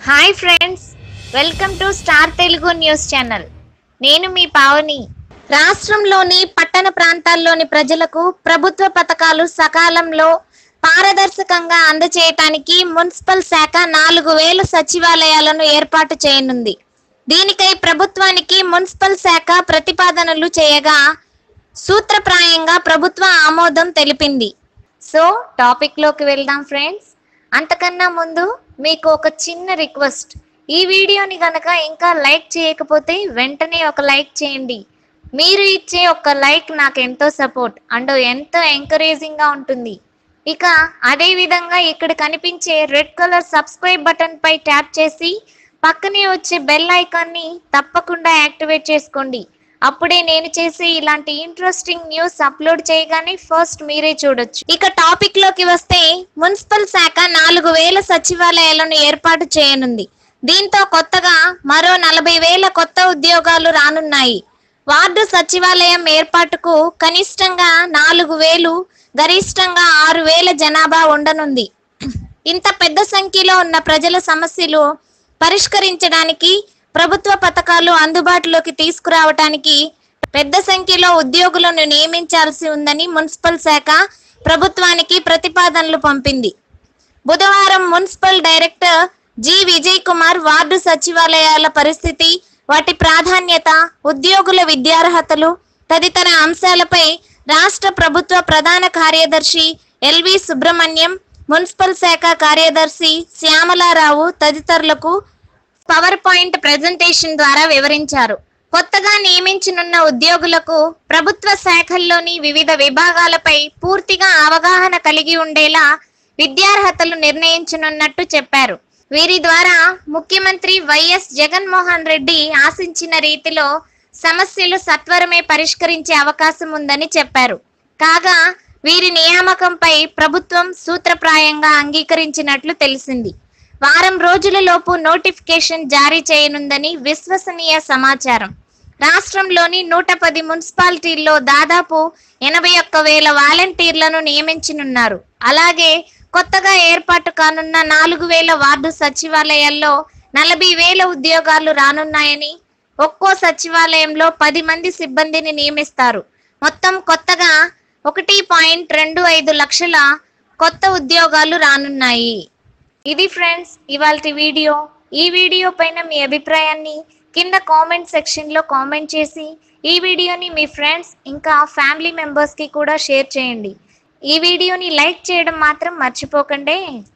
hi friends welcome to star Telugu news channel నేను మీ పావని రాష్ట్రంలోని పట్టణ ప్రాంతాల్లోని ప్రజలకు ప్రభుత్వ పథకాలు సకాలంలో పారదర్శకంగా అందచేయటానికి మున్సిపల్ శాఖ నాలుగు వేలు సచివాలయాలను ఏర్పాటు చేయనుంది దీనికై ప్రభుత్వానికి మున్సిపల్ శాఖ ప్రతిపాదనలు చేయగా సూత్రప్రాయంగా ప్రభుత్వ ఆమోదం తెలిపింది సో టాపిక్ లోకి వెళ్దాం ఫ్రెండ్స్ అంతకన్నా ముందు మీకు ఒక చిన్న రిక్వెస్ట్ ఈ వీడియోని గనక ఇంకా లైక్ చేయకపోతే వెంటనే ఒక లైక్ చేయండి మీరు ఇచ్చే ఒక లైక్ నాకు ఎంతో సపోర్ట్ అండ్ ఎంతో ఎంకరేజింగ్ గా ఉంటుంది ఇక అదే విధంగా ఇక్కడ కనిపించే రెడ్ కలర్ సబ్స్క్రైబ్ బటన్ పై ట్యాప్ చేసి పక్కనే వచ్చే బెల్ ఐకాన్ ని తప్పకుండా యాక్టివేట్ చేసుకోండి అప్పుడే నేను చేసే ఇలాంటి ఇంట్రెస్టింగ్ న్యూస్ అప్లోడ్ చేయగానే ఫస్ట్ మీరే చూడొచ్చు ఇక టాపిక్ లోకి వస్తే మున్సిపల్ శాఖ నాలుగు వేల సచివాలయాలను ఏర్పాటు చేయనుంది దీంతో కొత్తగా మరో నలభై వేల కొత్త ఉద్యోగాలు రానున్నాయి వార్డు సచివాలయం ఏర్పాటుకు కనిష్టంగా నాలుగు వేలు గరిష్టంగా ఆరు వేల జనాభా ఉండనుంది ఇంత పెద్ద సంఖ్యలో ఉన్న ప్రజల సమస్యలు పరిష్కరించడానికి ప్రభుత్వ పథకాలు అందుబాటులోకి తీసుకురావటానికి పెద్ద సంఖ్యలో ఉద్యోగులను నియమించాల్సి ఉందని మున్సిపల్ శాఖ ప్రభుత్వానికి ప్రతిపాదనలు పంపింది బుధవారం municipal director G Vijay Kumar ward సచివాలయాల పరిస్థితి వాటి ప్రాధాన్యత ఉద్యోగుల విద్యార్హతలు తదితర అంశాలపై రాష్ట్ర ప్రభుత్వ ప్రధాన కార్యదర్శి ఎల్వి సుబ్రహ్మణ్యం మున్సిపల్ శాఖ కార్యదర్శి శ్యామలారావు తదితరులకు పవర్ పాయింట్ ప్రెజెంటేషన్ ద్వారా వివరించారు కొత్తగా నియమించనున్న ఉద్యోగులకు ప్రభుత్వ శాఖల్లోని వివిధ విభాగాలపై పూర్తిగా అవగాహన కలిగి ఉండేలా విద్యార్హతలు నిర్ణయించనున్నట్టు చెప్పారు వీరి ద్వారా ముఖ్యమంత్రి వైఎస్ జగన్మోహన్ రెడ్డి ఆశించిన రీతిలో సమస్యలు సత్వరమే పరిష్కరించే అవకాశం ఉందని చెప్పారు కాగా వీరి నియామకంపై ప్రభుత్వం సూత్రప్రాయంగా అంగీకరించినట్లు తెలిసింది వారం రోజులలోపు నోటిఫికేషన్ జారీ చేయనుందని విశ్వసనీయ సమాచారం రాష్ట్రంలోని నూట పది మున్సిపాలిటీల్లో దాదాపు ఎనభై ఒక్క వేల వాలంటీర్లను నియమించనున్నారు అలాగే కొత్తగా ఏర్పాటు కానున్న నాలుగు వేల వార్డు సచివాలయాల్లో నలభై వేల ఉద్యోగాలు రానున్నాయని ఒక్కో సచివాలయంలో పది మంది సిబ్బందిని నియమిస్తారు మొత్తం కొత్తగా ఒకటి పాయింట్ రెండు ఐదు లక్షల కొత్త ఉద్యోగాలు రానున్నాయి ఇది ఫ్రెండ్స్ ఇవాళ వీడియో ఈ వీడియో పైన మీ అభిప్రాయాన్ని కింద కామెంట్ సెక్షన్లో కామెంట్ చేసి ఈ వీడియోని మీ ఫ్రెండ్స్ ఇంకా ఫ్యామిలీ మెంబర్స్కి కూడా షేర్ చేయండి ఈ వీడియోని లైక్ చేయడం మాత్రం మర్చిపోకండి